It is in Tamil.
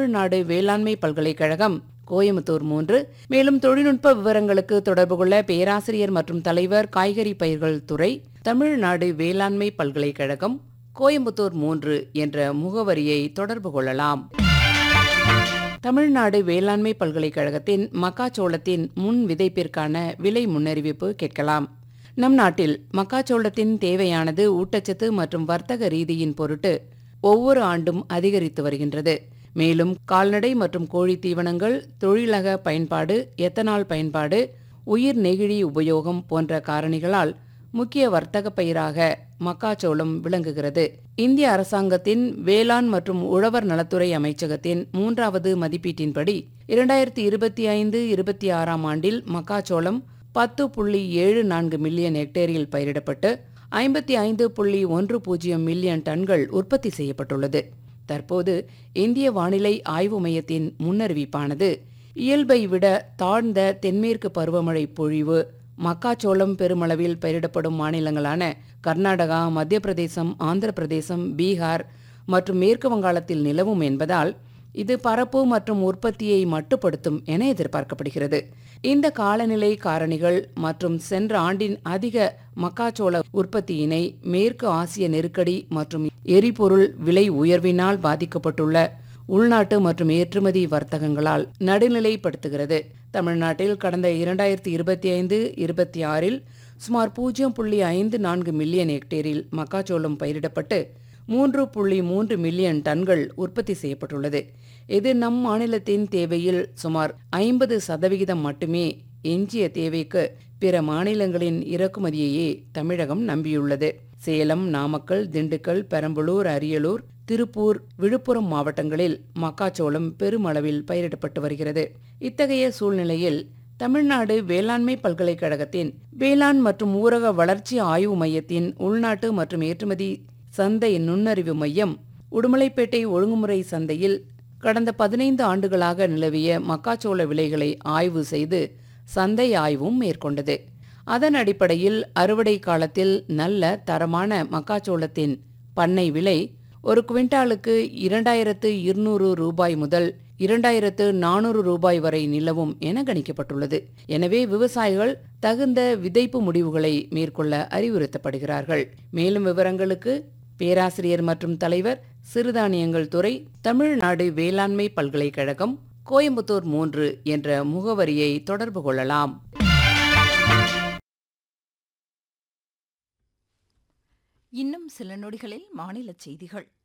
தமிழ்நாடு வேளாண்மை பல்கலைக்கழகம் கோயம்புத்தூர் மூன்று மேலும் தொழில்நுட்ப விவரங்களுக்கு தொடர்பு கொள்ள பேராசிரியர் மற்றும் தலைவர் காய்கறி பயிர்கள் துறை தமிழ்நாடு வேளாண்மை பல்கலைக்கழகம் கோயம்புத்தூர் மூன்று என்ற முகவரியை தொடர்பு கொள்ளலாம் தமிழ்நாடு வேளாண்மை பல்கலைக்கழகத்தின் மக்காச்சோளத்தின் முன் விதைப்பிற்கான விலை முன்னறிவிப்பு கேட்கலாம் நம் நாட்டில் மக்காச்சோளத்தின் தேவையானது ஊட்டச்சத்து மற்றும் வர்த்தக ரீதியின் பொருட்டு ஒவ்வொரு ஆண்டும் அதிகரித்து வருகின்றது மேலும் கால்நடை மற்றும் கோழி தீவனங்கள் தொழிலக பயன்பாடு எத்தனால் பயன்பாடு உயிர் நெகிழி உபயோகம் போன்ற காரணிகளால் முக்கிய வர்த்தக பயிராக மக்காச்சோளம் விளங்குகிறது இந்திய அரசாங்கத்தின் வேளாண் மற்றும் உழவர் நலத்துறை அமைச்சகத்தின் மூன்றாவது மதிப்பீட்டின்படி இரண்டாயிரத்தி இருபத்தி ஐந்து இருபத்தி ஆறாம் ஆண்டில் மக்காச்சோளம் பத்து புள்ளி ஏழு நான்கு மில்லியன் ஹெக்டேரில் பயிரிடப்பட்டு ஐம்பத்தி ஐந்து புள்ளி ஒன்று பூஜ்ஜியம் மில்லியன் டன்கள் உற்பத்தி செய்யப்பட்டுள்ளது தற்போது இந்திய வானிலை ஆய்வு மையத்தின் முன்னறிவிப்பானது இயல்பை விட தாழ்ந்த தென்மேற்கு பருவமழை பொழிவு மக்காச்சோளம் பெருமளவில் பயிரிடப்படும் மாநிலங்களான கர்நாடகா மத்திய பிரதேசம் ஆந்திர பிரதேசம் பீகார் மற்றும் மேற்கு வங்காளத்தில் நிலவும் என்பதால் இது பரப்பு மற்றும் உற்பத்தியை மட்டுப்படுத்தும் என எதிர்பார்க்கப்படுகிறது இந்த காலநிலை காரணிகள் மற்றும் சென்ற ஆண்டின் அதிக மக்காச்சோள உற்பத்தியினை மேற்கு ஆசிய நெருக்கடி மற்றும் எரிபொருள் விலை உயர்வினால் பாதிக்கப்பட்டுள்ள உள்நாட்டு மற்றும் ஏற்றுமதி வர்த்தகங்களால் நடுநிலைப்படுத்துகிறது தமிழ்நாட்டில் கடந்த இரண்டாயிரத்தி இருபத்தி ஐந்து இருபத்தி ஆறில் சுமார் பூஜ்ஜியம் புள்ளி ஐந்து நான்கு மில்லியன் ஹெக்டேரில் மக்காச்சோளம் பயிரிடப்பட்டு மூன்று புள்ளி மூன்று மில்லியன் டன்கள் உற்பத்தி செய்யப்பட்டுள்ளது இது நம் மாநிலத்தின் தேவையில் சுமார் ஐம்பது சதவிகிதம் மட்டுமே எஞ்சிய தேவைக்கு பிற மாநிலங்களின் இறக்குமதியையே தமிழகம் நம்பியுள்ளது சேலம் நாமக்கல் திண்டுக்கல் பெரம்பலூர் அரியலூர் திருப்பூர் விழுப்புரம் மாவட்டங்களில் மக்காச்சோளம் பெருமளவில் பயிரிடப்பட்டு வருகிறது இத்தகைய சூழ்நிலையில் தமிழ்நாடு வேளாண்மை பல்கலைக்கழகத்தின் வேளாண் மற்றும் ஊரக வளர்ச்சி ஆய்வு மையத்தின் உள்நாட்டு மற்றும் ஏற்றுமதி சந்தை நுண்ணறிவு மையம் உடுமலைப்பேட்டை ஒழுங்குமுறை சந்தையில் கடந்த பதினைந்து ஆண்டுகளாக நிலவிய மக்காச்சோள விலைகளை ஆய்வு செய்து சந்தை ஆய்வும் மேற்கொண்டது அதன் அடிப்படையில் அறுவடை காலத்தில் நல்ல தரமான மக்காச்சோளத்தின் பண்ணை விலை ஒரு குவிண்டாலுக்கு இரண்டாயிரத்து இருநூறு ரூபாய் முதல் இரண்டாயிரத்து நானூறு ரூபாய் வரை நிலவும் என கணிக்கப்பட்டுள்ளது எனவே விவசாயிகள் தகுந்த விதைப்பு முடிவுகளை மேற்கொள்ள அறிவுறுத்தப்படுகிறார்கள் மேலும் விவரங்களுக்கு பேராசிரியர் மற்றும் தலைவர் சிறுதானியங்கள் துறை தமிழ்நாடு வேளாண்மை பல்கலைக்கழகம் கோயம்புத்தூர் மூன்று என்ற முகவரியை தொடர்பு கொள்ளலாம் இன்னும் சில நொடிகளில் மாநில செய்திகள்